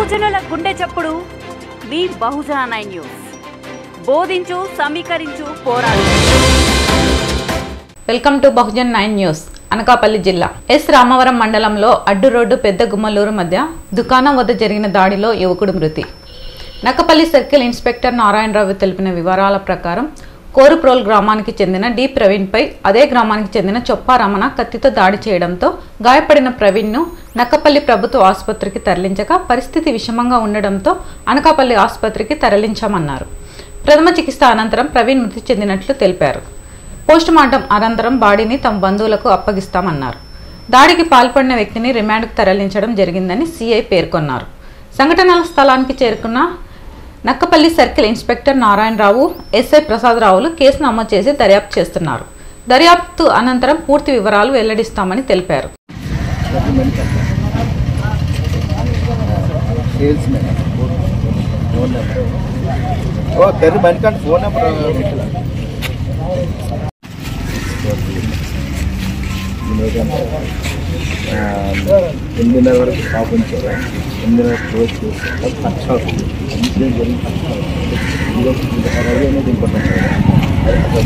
బహుజనుల గుండె చప్పుడు మీ బహుజన నైన్ న్యూస్ బోధించు సమీకరించు పోరాడు welcome to Bahujan nine news Anakapalli జిల్లా ఎస్ రామవరం మండలంలో అడ్డు రోడ్డు పెద్ద గుమ్మలూరు మధ్య దుకాణం వద్ద జరిగిన దాడిలో యువకుడు మృతి నక్కపల్లి సర్కిల్ ఇన్స్పెక్టర్ నారాయణరావు తెలిపిన వివరాల ప్రకారం కోరుప్రోల్ గ్రామానికి చెందిన డి ప్రవీణ్పై అదే గ్రామానికి చెందిన చొప్పా రమణ కత్తితో దాడి చేయడంతో గాయపడిన ప్రవీణ్ను నక్కపల్లి ప్రభుత్వ ఆసుపత్రికి తరలించగా పరిస్థితి విషమంగా ఉండడంతో అనకాపల్లి ఆసుపత్రికి తరలించామన్నారు ప్రథమ చికిత్స అనంతరం ప్రవీణ్ మృతి చెందినట్లు తెలిపారు పోస్ట్ మార్టం అనంతరం బాడీని తమ బంధువులకు అప్పగిస్తామన్నారు దాడికి పాల్పడిన వ్యక్తిని రిమాండ్కు తరలించడం జరిగిందని సీఐ పేర్కొన్నారు సంఘటనల స్థలానికి చేరుకున్న Nakkapalli circle inspector Narayanarao SI ప్రసాదరావులు కేసు నమోదు చేసి దర్యాప్తు చేస్తున్నారు దర్యాప్తు అనంతరం పూర్తి వివరాలు వెల్లడిస్తామని తెలిపారు సేల్స్ మ్యాన్ ఫోన్ నెంబర్ ఓ కర్రీ మణికంఠ ఫోన్ నెంబర్ ఎనిమిదిన్నర వరకు షాప్ ఉంచారు ఎనిమిదిన్నర క్లోజ్ చేస్తారు ఫస్ట్ షాప్ ఇన్సిడెంట్ జరిగింది ఫస్ట్ షాప్ అనేది ఇంపార్టెంట్